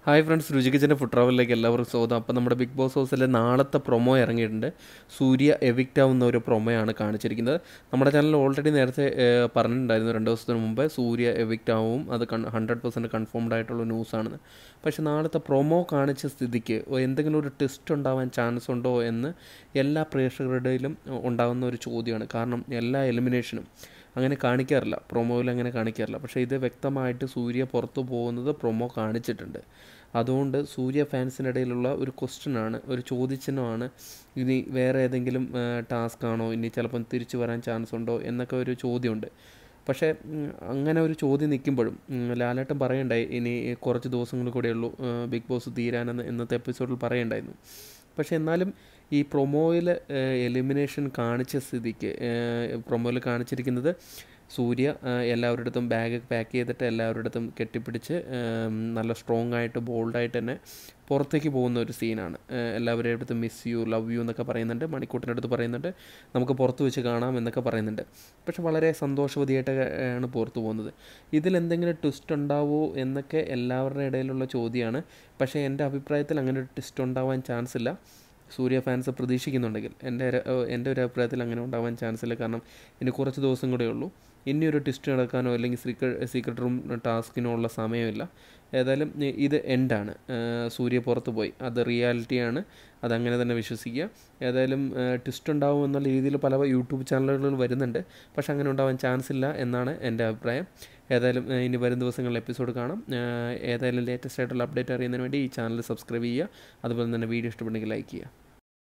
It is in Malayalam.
ഹായ് ഫ്രണ്ട്സ് രുചികിച്ചൻ്റെ ഫുഡ് ട്രാവലിലേക്ക് എല്ലാവർക്കും സ്വാഗതം അപ്പോൾ നമ്മുടെ ബിഗ് ബോസ് ഹൗസിലെ നാളത്തെ പ്രൊമോ ഇറങ്ങിയിട്ടുണ്ട് സൂര്യ എവിക്റ്റ് ആവുന്ന ഒരു പ്രൊമോയാണ് കാണിച്ചിരിക്കുന്നത് നമ്മുടെ ചാനൽ ഓൾറെഡി നേരത്തെ ഏഹ്, പറഞ്ഞിട്ടുണ്ടായിരുന്നു രണ്ട് ദിവസത്തിന് മുമ്പ് സൂര്യ എവിക്റ്റ് ആവും അത് കൺ ഹൺഡ്രഡ് പെർസെൻറ്റ് കൺഫേംഡ് ആയിട്ടുള്ള ന്യൂസാണെന്ന് പക്ഷേ നാളത്തെ പ്രൊമോ കാണിച്ച സ്ഥിതിക്ക് എന്തെങ്കിലും ഒരു ട്വിസ്റ്റ് ഉണ്ടാവാൻ ചാൻസ് ഉണ്ടോ എന്ന് എല്ലാ പ്രേക്ഷകരുടെയിലും ഉണ്ടാകുന്ന ഒരു ചോദ്യമാണ് കാരണം എല്ലാ എലിമിനേഷനും അങ്ങനെ കാണിക്കാറില്ല പ്രൊമോയിൽ അങ്ങനെ കാണിക്കാറില്ല പക്ഷേ ഇത് വ്യക്തമായിട്ട് സൂര്യ പുറത്തു പോകുന്നത് പ്രൊമോ കാണിച്ചിട്ടുണ്ട് അതുകൊണ്ട് സൂര്യ ഫാൻസിനിടയിലുള്ള ഒരു ക്വസ്റ്റ്യനാണ് ഒരു ചോദ്യചിഹ്നമാണ് ഇനി വേറെ ഏതെങ്കിലും ടാസ്ക് ആണോ ഇനി ചിലപ്പം തിരിച്ചു വരാൻ ചാൻസ് ഉണ്ടോ എന്നൊക്കെ ഒരു ചോദ്യമുണ്ട് പക്ഷേ ഉം, അങ്ങനെ ഒരു ചോദ്യം നിൽക്കുമ്പോഴും ഉം, ലാലേട്ടൻ പറയണ്ടായി ഇനി കുറച്ച് ദിവസങ്ങൾ കൂടെ ഉള്ളൂ ഏഹ്, ബിഗ് ബോസ് തീരാനെന്ന് ഇന്നത്തെ എപ്പിസോഡിൽ പറയണ്ടായിരുന്നു പക്ഷേ എന്നാലും ഈ പ്രൊമോയിൽ എലിമിനേഷൻ കാണിച്ച സ്ഥിതിക്ക് പ്രൊമോയിൽ കാണിച്ചിരിക്കുന്നത് സൂര്യ ഏഹ്, എല്ലാവരുടെ അടുത്തും ബാഗ് പാക്ക് ചെയ്തിട്ട് എല്ലാവരുടെ അടുത്തും കെട്ടിപ്പിടിച്ച് ഏം, നല്ല സ്ട്രോങ് ആയിട്ട് ബോൾഡായിട്ട് തന്നെ പുറത്തേക്ക് പോകുന്ന ഒരു സീനാണ് ഏഹ്, എല്ലാവരുടെ അടുത്തും മിസ് യു ലവ് യു എന്നൊക്കെ പറയുന്നുണ്ട് മണിക്കൂട്ടിൻ്റെ അടുത്ത് പറയുന്നുണ്ട് നമുക്ക് പുറത്ത് വെച്ച് കാണാം എന്നൊക്കെ പറയുന്നുണ്ട് പക്ഷെ വളരെ സന്തോഷവതിയായിട്ട് ആണ് പുറത്തു പോകുന്നത് ഇതിൽ എന്തെങ്കിലും ട്വിസ്റ്റ് ഉണ്ടാവുമോ എന്നൊക്കെ എല്ലാവരുടെ ഇടയിലുള്ള ചോദ്യമാണ് പക്ഷേ എൻ്റെ അഭിപ്രായത്തിൽ അങ്ങനെ ഒരു ട്വിസ്റ്റ് ഉണ്ടാവാൻ ചാൻസ് ഇല്ല സൂര്യ ഫാൻസ് പ്രതീക്ഷിക്കുന്നുണ്ടെങ്കിൽ എൻ്റെ ഒരു- ഏഹ് എൻ്റെ ഒരു അഭിപ്രായത്തിൽ അങ്ങനെ ഉണ്ടാവാൻ ചാൻസ് ഇല്ല കാരണം ഇനി കുറച്ച് ദിവസം കൂടെ ഉള്ളൂ ഇനി ഒരു ട്വിസ്റ്റ് നടക്കാനോ അല്ലെങ്കിൽ സീക്രട്ട് സീക്രട്ട് റൂം ടാസ്കിനോ ഉള്ള സമയമില്ല ഏതായാലും ഇ- ഇത് എൻഡാണ് സൂര്യ പുറത്ത് പോയി അത് റിയാലിറ്റിയാണ് അതങ്ങനെ തന്നെ വിശ്വസിക്കുക ഏതായാലും ട്വിസ്റ്റ് ഉണ്ടാവും എന്നുള്ള രീതിയിൽ പല യൂട്യൂബ് ചാനലുകളിൽ വരുന്നുണ്ട് പക്ഷെ അങ്ങനെ ഉണ്ടാവാൻ ചാൻസ് ഇല്ല എന്നാണ് എൻ്റെ അഭിപ്രായം ഏതായാലും ഏഹ് ഇനി വരും ദിവസങ്ങളിൽ എപ്പിസോഡ് കാണാം ഏഹ് ഏതായാലും ലേറ്റസ്റ്റ് ആയിട്ടുള്ള അപ്ഡേറ്റ് അറിയുന്നതിന് വേണ്ടി ഈ ചാനൽ സബ്സ്ക്രൈബ് ചെയ്യുക അതുപോലെ തന്നെ വീഡിയോ ഇഷ്ടപ്പെട്ടെങ്കിൽ ലൈക്ക് ചെയ്യുക